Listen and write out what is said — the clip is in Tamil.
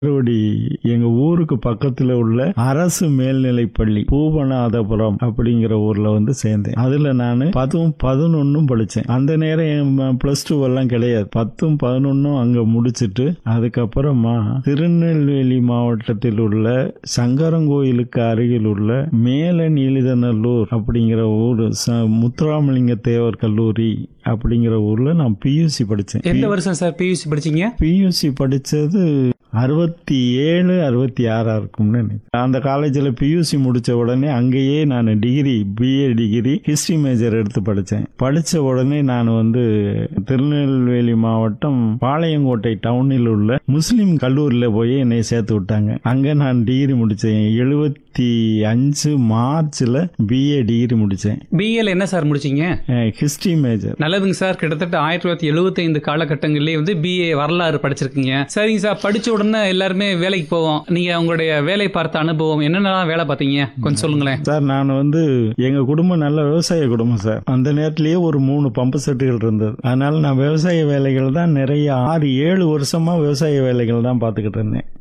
மறுபடி எங்க ஊருக்கு பக்கத்துல உள்ள அரசு மேல்நிலைப் பள்ளி பூவநாதபுரம் அப்படிங்கிற ஊர்ல வந்து சேர்ந்தேன் அதுல நான் பத்தும் பதினொன்னும் படிச்சேன் அந்த நேரம் பிளஸ் டூ எல்லாம் கிடையாது பத்தும் பதினொன்னும் அங்க முடிச்சிட்டு அதுக்கப்புறமா திருநெல்வேலி மாவட்டத்தில் உள்ள சங்கரங்கோயிலுக்கு அருகில் உள்ள மேல நீலிதநல்லூர் அப்படிங்கிற ஊர் ச- முத்துராமலிங்க தேவர் கல்லூரி அப்படிங்கிற ஊர்ல நான் பியூசி படிச்சேன் எந்த வருஷம் சார் பியூசி படிச்சீங்க பியூசி படிச்சது அறுபத்தி ஏழு அறுபத்தி ஆறா இருக்கும்னு நினைக்கிறேன் அந்த காலேஜில் பியூசி முடிச்ச உடனே அங்கேயே நான் degree BA degree history major எடுத்து படித்தேன் படித்த உடனே நான் வந்து திருநெல்வேலி மாவட்டம் பாளையங்கோட்டை டவுனில் உள்ள முஸ்லீம் கல்லூரியில் போய் என்னை சேர்த்து விட்டாங்க அங்கே நான் டிகிரி முடித்தேன் எழுபத்தி அஞ்சு மார்ச்சில் பிஏ டிகிரி முடித்தேன் பிஏல என்ன சார் முடிச்சீங்க ஹிஸ்டரி மேஜர் நல்லதுங்க சார் கிட்டத்தட்ட ஆயிரத்தி தொள்ளாயிரத்தி எழுபத்தி ஐந்து காலகட்டங்களிலே வந்து பிஏ வரலாறு படிச்சிருக்கீங்க சரிங்க சார் படிச்ச உடனே எல்லாருமே வேலைக்கு போவோம் நீங்க உங்களுடைய வேலை பார்த்த அனுபவம் என்னென்னலாம் வேலை பார்த்தீங்க கொஞ்சம் சொல்லுங்களேன் சார் நான் வந்து எங்க குடும்பம் நல்ல விவசாய குடும்பம் சார் அந்த நேரத்திலேயே ஒரு மூணு பம்பு செட்டுகள் இருந்தது அதனால நான் விவசாய வேலைகள் தான் நிறைய ஆறு ஏழு வருஷமா விவசாய வேலைகள் தான் பார்த்துக்கிட்டு இருந்தேன்